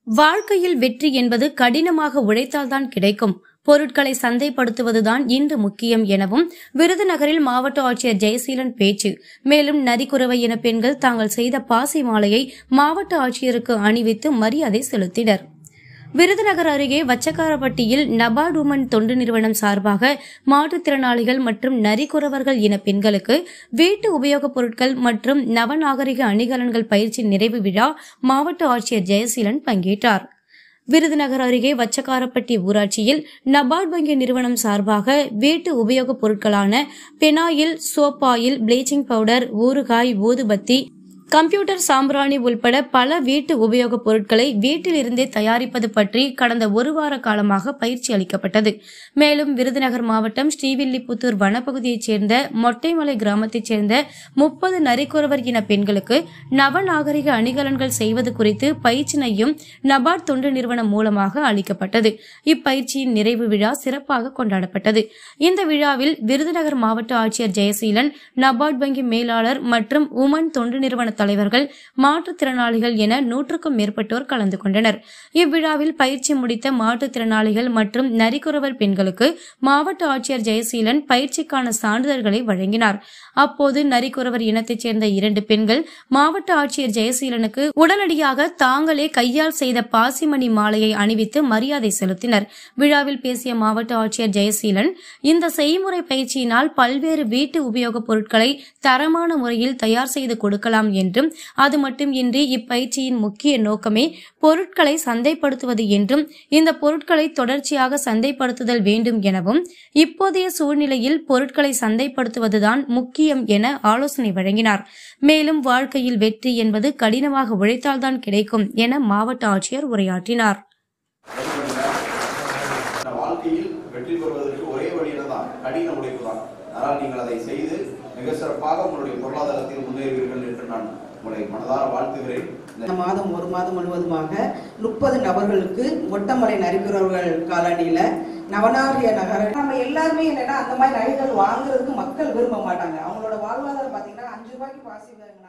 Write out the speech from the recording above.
வாழ்க்கையில் வெற்றி என்பது கடினமாக உழைத்தால்தான் கிடைக்கும் பொருட்களை சந்தைப்படுத்துவதுதான் இன்று முக்கியம் எனவும் விருதுநகரில் மாவட்ட ஆட்சியர் ஜெயசீலன் பேச்சு மேலும் நரிக்குறவை இன பெண்கள் தாங்கள் செய்த பாசி மாலையை மாவட்ட ஆட்சியருக்கு அணிவித்து மரியாதை செலுத்தினர் விருதுநகர் அருகே வச்சக்காரப்பட்டியில் நபார்டு உமன் தொண்டு நிறுவனம் சார்பாக மாற்றுத்திறனாளிகள் மற்றும் நரிக்குறவர்கள் இன பெண்களுக்கு வீட்டு உபயோகப் பொருட்கள் மற்றும் நவநாகரிக அணிகலன்கள் பயிற்சி நிறைவு விழா மாவட்ட ஆட்சியர் ஜெயசீலன் பங்கேற்றார் விருதுநகர் அருகே வச்சக்காரப்பட்டி ஊராட்சியில் நபார்ட் வங்கி நிறுவனம் சார்பாக வீட்டு உபயோகப் பொருட்களான பெனாயில் சோப்பாயில் ப்ளீச்சிங் பவுடர் ஊறுகாய் ஊதுபத்தி கம்ப்யூட்டர் சாம்பிராணி உள்பட பல வீட்டு உபயோகப் பொருட்களை வீட்டில் இருந்தே தயாரிப்பது பற்றி கடந்த ஒரு வார காலமாக பயிற்சி அளிக்கப்பட்டது மேலும் விருதுநகர் மாவட்டம் ஸ்ரீவில்லிபுத்தூர் வனப்பகுதியைச் சேர்ந்த மொட்டைமலை கிராமத்தைச் சேர்ந்த முப்பது நரிக்குறவர் இன பெண்களுக்கு நவநாகரிக அணிகலன்கள் செய்வது குறித்து பயிற்சினையும் நபார்ட் தொண்டு நிறுவனம் மூலமாக அளிக்கப்பட்டது இப்பயிற்சியின் நிறைவு விழா சிறப்பாக கொண்டாடப்பட்டது இந்த விழாவில் விருதுநகர் மாவட்ட ஆட்சியர் ஜெயசீலன் நபார்ட் வங்கி மேலாளர் மற்றும் உமன் தொண்டு நிறுவன தலைவர்கள் மாற்றுத்திறனாளிகள் என நூற்றுக்கும் மேற்பட்டோர் கலந்து கொண்டனர் இவ்விழாவில் பயிற்சி முடித்த மாற்றுத்திறனாளிகள் மற்றும் நரிக்குறவர் பெண்களுக்கு மாவட்ட ஆட்சியர் ஜெயசீலன் பயிற்சிக்கான சான்றிதழ்களை வழங்கினார் அப்போது நரிக்குறவர் இனத்தைச் சேர்ந்த இரண்டு பெண்கள் மாவட்ட ஆட்சியர் ஜெயசீலனுக்கு உடனடியாக தாங்களே கையால் செய்த பாசிமணி மாலையை அணிவித்து மரியாதை செலுத்தினர் விழாவில் பேசிய மாவட்ட ஆட்சியர் ஜெயசீலன் இந்த செய்முறை பயிற்சியினால் பல்வேறு வீட்டு உபயோகப் பொருட்களை தரமான முறையில் தயார் செய்து கொடுக்கலாம் என்றும் அது மட்டுமின்றி இப்பயிற்சியின் முக்கிய நோக்கமே பொருட்களை சந்தைப்படுத்துவது என்றும் இந்த பொருட்களை தொடர்ச்சியாக சந்தைப்படுத்துதல் வேண்டும் எனவும் இப்போதைய சூழ்நிலையில் பொருட்களை சந்தைப்படுத்துவதுதான் முக்கியம் என ஆலோசனை வழங்கினார் மேலும் வாழ்க்கையில் வெற்றி என்பது கடினமாக உழைத்தால்தான் கிடைக்கும் என மாவட்ட ஆட்சியர் உரையாற்றினார் இந்த வாழ்க்கையில் வெற்றி பெறுவதற்கு ஒரே வழியில தான் கடின உழைப்பு தான் அதனால் நீங்கள் அதை செய்து மிக சிறப்பாக உங்களுடைய பொருளாதாரத்தில் முன்னேறுவீர்கள் என்று நான் உங்களை மனதார வாழ்த்துகிறேன் இந்த இந்த மாதம் ஒரு மாதம் முழுவதுமாக முப்பது நபர்களுக்கு ஒட்டமலை நரிக்குறவர்கள் காலனியில நவநாகரிய நகர நம்ம எல்லாருமே என்னன்னா அந்த மாதிரி நகைகள் வாங்குறதுக்கு மக்கள் விரும்ப மாட்டாங்க அவங்களோட வாழ்வாதாரம் பாத்தீங்கன்னா அஞ்சு ரூபாய்க்கு பாசி